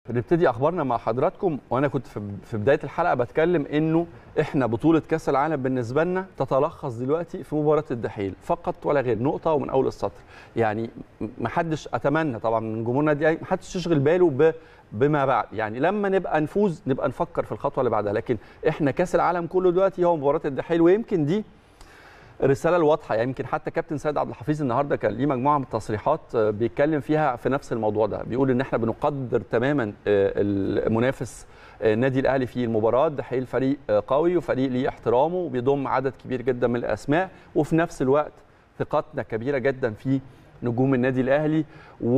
نبتدي اخبارنا مع حضراتكم وانا كنت في في بدايه الحلقه بتكلم انه احنا بطوله كاس العالم بالنسبه لنا تتلخص دلوقتي في مباراه الدحيل فقط ولا غير نقطه ومن اول السطر يعني ما حدش اتمنى طبعا من جمهورنا دي ما حدش يشغل باله ب بما بعد يعني لما نبقى نفوز نبقى نفكر في الخطوه اللي بعدها لكن احنا كاس العالم كله دلوقتي هو مباراه الدحيل ويمكن دي الرساله الواضحه يعني يمكن حتى كابتن سيد عبد الحفيظ النهارده كان ليه مجموعه من التصريحات بيتكلم فيها في نفس الموضوع ده بيقول ان احنا بنقدر تماما المنافس النادي الاهلي في المباراه دحيل فريق قوي وفريق ليه احترامه وبيضم عدد كبير جدا من الاسماء وفي نفس الوقت ثقتنا كبيره جدا في نجوم النادي الاهلي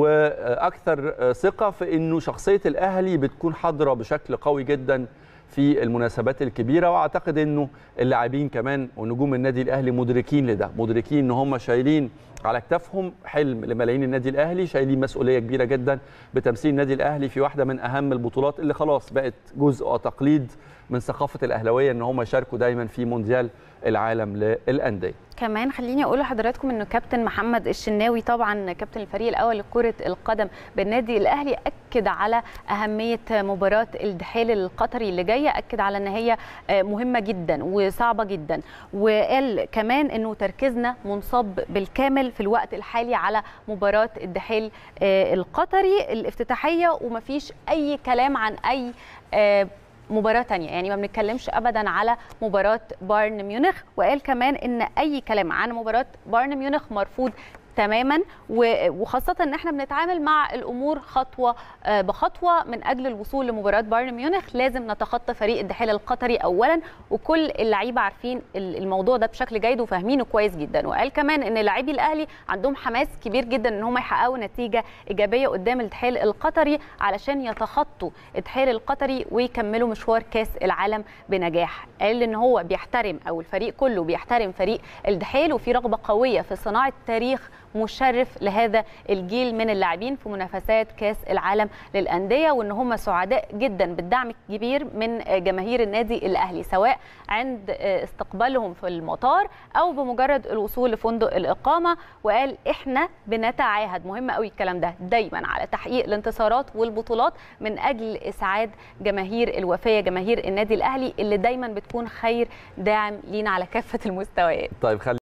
واكثر ثقه في انه شخصيه الاهلي بتكون حاضره بشكل قوي جدا في المناسبات الكبيره واعتقد انه اللاعبين كمان ونجوم النادي الاهلي مدركين لده مدركين ان هم شايلين على كتافهم حلم لملايين النادي الاهلي شايلين مسؤوليه كبيره جدا بتمثيل النادي الاهلي في واحده من اهم البطولات اللي خلاص بقت جزء وتقليد من ثقافه الاهلاويه ان هم يشاركوا دايما في مونديال العالم للانديه كمان خليني اقول لحضراتكم انه كابتن محمد الشناوي طبعا كابتن الفريق الاول لكره القدم بالنادي الاهلي اكد على اهميه مباراه الدحيل القطري اللي جايه اكد على ان هي مهمه جدا وصعبه جدا وقال كمان انه تركيزنا منصب بالكامل في الوقت الحالي على مباراه الدحيل القطري الافتتاحيه ومفيش اي كلام عن اي مباراه تانية يعني ما بنتكلمش ابدا على مباراه بايرن ميونخ وقال كمان ان اي كلام عن مباراه بايرن ميونخ مرفوض تماما وخاصه ان احنا بنتعامل مع الامور خطوه بخطوه من اجل الوصول لمباراه بايرن ميونخ لازم نتخطى فريق الدحيل القطري اولا وكل اللعيبه عارفين الموضوع ده بشكل جيد وفاهمينه كويس جدا وقال كمان ان لاعبي الاهلي عندهم حماس كبير جدا ان هم يحققوا نتيجه ايجابيه قدام الدحيل القطري علشان يتخطوا الدحيل القطري ويكملوا مشوار كاس العالم بنجاح قال ان هو بيحترم او الفريق كله بيحترم فريق الدحيل وفي رغبه قويه في صناعه تاريخ مشرف لهذا الجيل من اللاعبين في منافسات كاس العالم للانديه وان هم سعداء جدا بالدعم الكبير من جماهير النادي الاهلي سواء عند استقبالهم في المطار او بمجرد الوصول لفندق الاقامه وقال احنا بنتعاهد مهم قوي الكلام ده دايما على تحقيق الانتصارات والبطولات من اجل اسعاد جماهير الوفيه جماهير النادي الاهلي اللي دايما بتكون خير داعم لينا على كافه المستويات طيب خلي